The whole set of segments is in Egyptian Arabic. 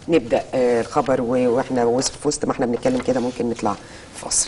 نبدا آه، الخبر و- واحنا وس- في وسط ما احنا بنتكلم كده ممكن نطلع فاصل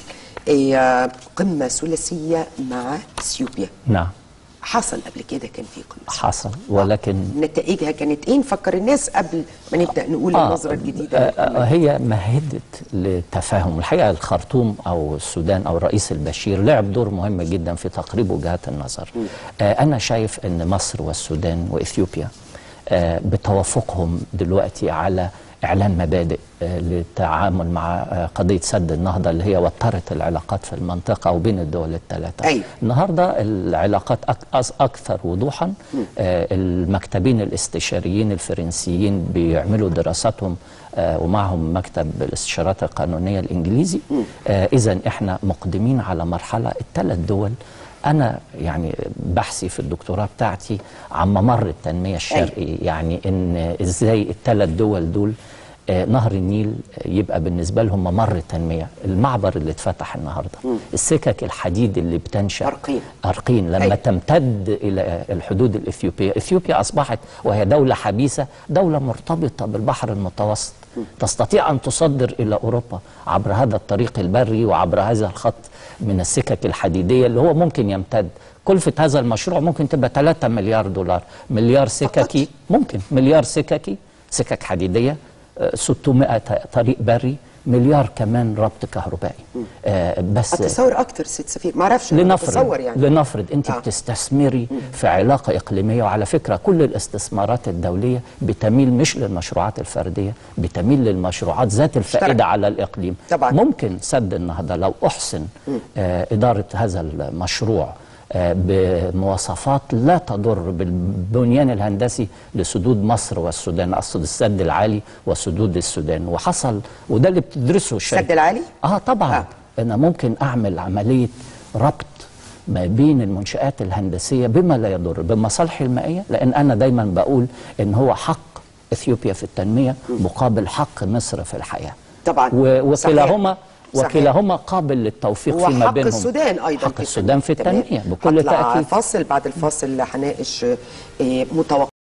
آه، قمه ثلاثيه مع اثيوبيا نعم حصل قبل كده كان في قمه حصل ولكن نتائجها كانت ايه نفكر الناس قبل ما نبدا نقول آه، النظره الجديده آه، للقمة آه، دي. هي مهدت للتفاهم الحقيقه الخرطوم او السودان او الرئيس البشير لعب دور مهم جدا في تقريب وجهات النظر آه، انا شايف ان مصر والسودان واثيوبيا آه، بتوافقهم دلوقتي على اعلان مبادئ آه، للتعامل مع آه، قضيه سد النهضه اللي هي وترت العلاقات في المنطقه وبين الدول الثلاثه أيوة. النهارده العلاقات أك- أس- اكثر وضوحا آه، المكتبين الاستشاريين الفرنسيين بيعملوا دراساتهم آه، ومعهم مكتب الاستشارات القانونيه الانجليزي آه، اذا احنا مقدمين على مرحله الثلاث دول انا يعني بحثي في الدكتوراه بتاعتي عن ممر التنميه الشرقي يعني ان ازاي الثلاث دول دول آه، نهر النيل يبقى بالنسبه لهم ممر تنميه المعبر اللي اتفتح النهارده السكك الحديد اللي بتنشا أرقين. أرقين لما أيوة. تمتد إلى الحدود الإثيوبية إثيوبيا أصبحت وهي دولة حبيسة دولة مرتبطة بالبحر المتوسط تستطيع أن تصدر إلى أوروبا عبر هذا الطريق البري وعبر هذا الخط من السكك الحديدية اللي هو ممكن يمتد كلفة هذا المشروع ممكن تبقى 3 مليار دولار مليار سككي ممكن مليار سككي سكك حديدية آه، 600 طريق بري مليار كمان ربط كهربائي آه، بس اتصور اكتر ست سفير ما اعرفش أنا لنفرض اتصور يعني لنفرض انت آه. آه. بتستثمري في علاقه اقليميه وعلى فكره كل الاستثمارات الدوليه بتميل مش للمشروعات الفرديه بتميل للمشروعات ذات الفائده مشترك. على الاقليم طبعاً. ممكن سد النهضه لو احسن آه اداره هذا المشروع آه، بمواصفات لا تضر بالبنيان الهندسي لسدود مصر والسودان اقصد السد العالي وسدود السودان وحصل وده اللي بتدرسه الشركه السد العالي؟ اه طبعا آه. آه. انا ممكن اعمل عمليه ربط ما بين المنشآت الهندسية بما لا يضر بمصالح المائية لأن أنا دايما بقول إن هو حق إثيوبيا في التنمية مقابل حق مصر في الحياة طبعا. و- صحيح. وكلاهما صحيح. وكلاهما قابل للتوفيق فيما وحق بينهم السودان ايضا حق السودان في تمام. التنمية بكل هطلع تأكيد فاصل بعد الفاصل هناقش آه، متوقع